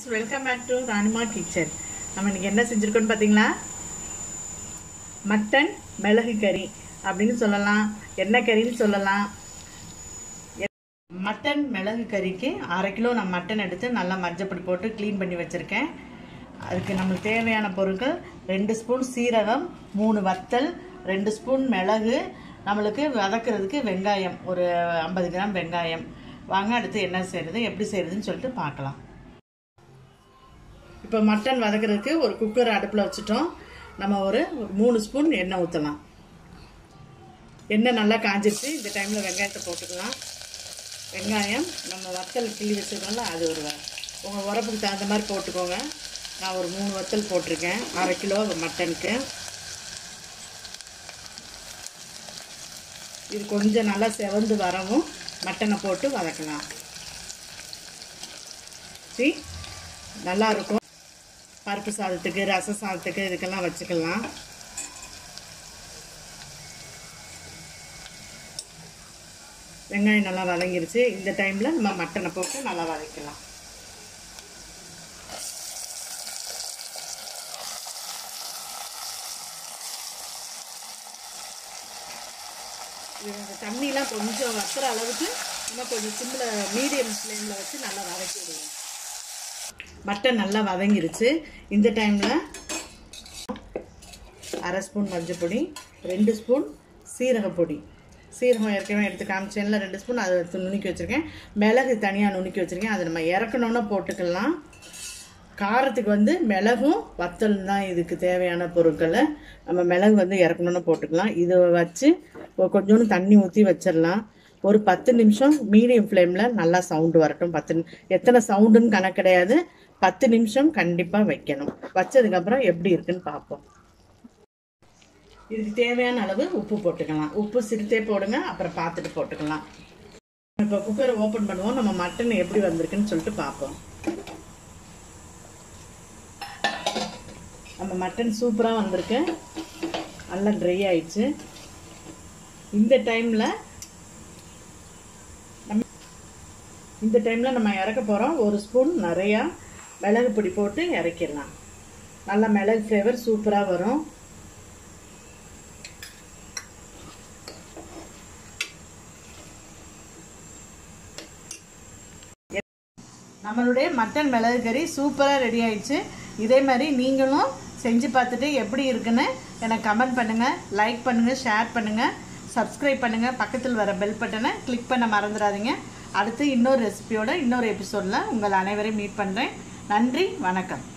friends welcome back to Ranima kitchen நம்ம இன்னைக்கு என்ன செஞ்சுருக்கோன்னு பார்த்தீங்களா மட்டன் மிளகு கறி அப்படின்னு சொல்லலாம் எண்ணெய் கறின்னு சொல்லலாம் எ- மட்டன் மிளகு கறிக்கு அரை கிலோ நான் மட்டன் எடுத்து நல்லா மஞ்சப்பொடி போட்டு க்ளீன் பண்ணி வச்சுருக்கேன் அதுக்கு நம்மளுக்கு தேவையான பொருட்கள் ரெண்டு ஸ்பூன் சீரகம் மூணு வத்தல் ரெண்டு ஸ்பூன் மிளகு நம்மளுக்கு வதக்கிறதுக்கு வெங்காயம் ஒரு ஐம்பது கிராம் வெங்காயம் வாங்க அடுத்து என்ன செய்கிறது எப்படி செய்கிறதுன்னு சொல்லிட்டு பார்க்கலாம் இப்போ மட்டன் வதக்கிறதுக்கு ஒரு குக்கர் அடுப்பில் வச்சுட்டோம் நம்ம ஒரு ஒரு மூணு ஸ்பூன் எண்ணெய் ஊற்றலாம் எண்ணெய் நல்லா காஞ்சிருச்சு இந்த டைமில் வெங்காயத்தை போட்டுக்கலாம் வெங்காயம் நம்ம வத்தல் கிள்ளி வச்சுருக்கோம்ல அது ஒரு வ- உங்கள் உரப்புக்கு தகுந்த மாதிரி போட்டுக்கோங்க நான் ஒரு மூணு வத்தல் போட்டிருக்கேன் அரை கிலோ மட்டனுக்கு இது கொஞ்சம் நல்லா செவந்து வரவும் மட்டனை போட்டு வதக்கலாம் சி நல்லா இருக்கும் பருப்பு சாதத்துக்கு ரச சாதத்துக்கு இதுக்கெல்லாம் வச்சுக்கலாம் வெங்காயம் நல்லா வதங்கிருச்சு இந்த டைமில் நம்ம மட்டனை போட்டு நல்லா வதக்கலாம் இந்த தண்ணிலாம் கொஞ்சம் வத்துற அளவுக்கு நம்ம கொஞ்சம் சிம்மில் மீடியம் ஃப்ளேமில் வச்சு நல்லா வதக்கி விடுவோம் மட்டன் நல்லா வதங்கிருச்சு இந்த டைமில் அரை ஸ்பூன் மஞ்சள் பொடி ரெண்டு ஸ்பூன் சீரகப்பொடி சீரகம் ஏற்கனவே எடுத்து காமிச்சேன்ல ரெண்டு ஸ்பூன் அதை எடுத்து நுணுக்கி வச்சுருக்கேன் மிளகு தனியாக நுணுக்கி வச்சுருக்கேன் அதை நம்ம இறக்கணுன்னா போட்டுக்கலாம் காரத்துக்கு வந்து மிளகும் வத்தலும் தான் இதுக்கு தேவையான பொருட்களை நம்ம மிளகு வந்து இறக்கணுன்னு போட்டுக்கலாம் இதை வச்சு ஒரு கொஞ்சோண்டு தண்ணி ஊற்றி வச்சிடலாம் ஒரு பத்து நிமிஷம் மீடியம் ஃப்ளேமில் நல்லா சவுண்டு வரட்டும் பத்து நி- எத்தனை சவுண்டுன்னு கணக்கு கிடையாது பத்து நிமிஷம் கண்டிப்பாக வைக்கணும் வச்சதுக்கப்புறம் எப்படி இருக்குன்னு பார்ப்போம் இதுக்கு தேவையான அளவு உப்பு போட்டுக்கலாம் உப்பு சிறுத்தே போடுங்க அப்புறம் பார்த்துட்டு போட்டுக்கலாம் இப்போ குக்கரை ஓப்பன் பண்ணுவோம் நம்ம மட்டன் எப்படி வந்திருக்குன்னு சொல்லிட்டு பார்ப்போம் நம்ம மட்டன் சூப்பராக வந்திருக்கு நல்லா ட்ரை ஆயிடுச்சு இந்த டைமில் நம்ம இந்த டைமில் நம்ம இறக்க போகிறோம் ஒரு ஸ்பூன் நிறையா மிளகு பொடி போட்டு இறக்கிடலாம் நல்லா மிளகு ஃப்ளேவர் சூப்பராக வரும் நம்மளுடைய மட்டன் மிளகு கறி சூப்பராக ரெடி ஆயிடுச்சு இதே மாதிரி நீங்களும் செஞ்சு பார்த்துட்டு எப்படி இருக்குன்னு எனக்கு கமெண்ட் பண்ணுங்கள் லைக் பண்ணுங்கள் ஷேர் பண்ணுங்கள் சப்ஸ்கிரைப் பண்ணுங்கள் பக்கத்தில் வர பெல் பட்டனை கிளிக் பண்ண மறந்துடாதீங்க அடுத்து இன்னொரு ரெசிபியோட இன்னொரு எபிசோடில் உங்கள் அனைவரையும் மீட் பண்ணுறேன் நன்றி வணக்கம்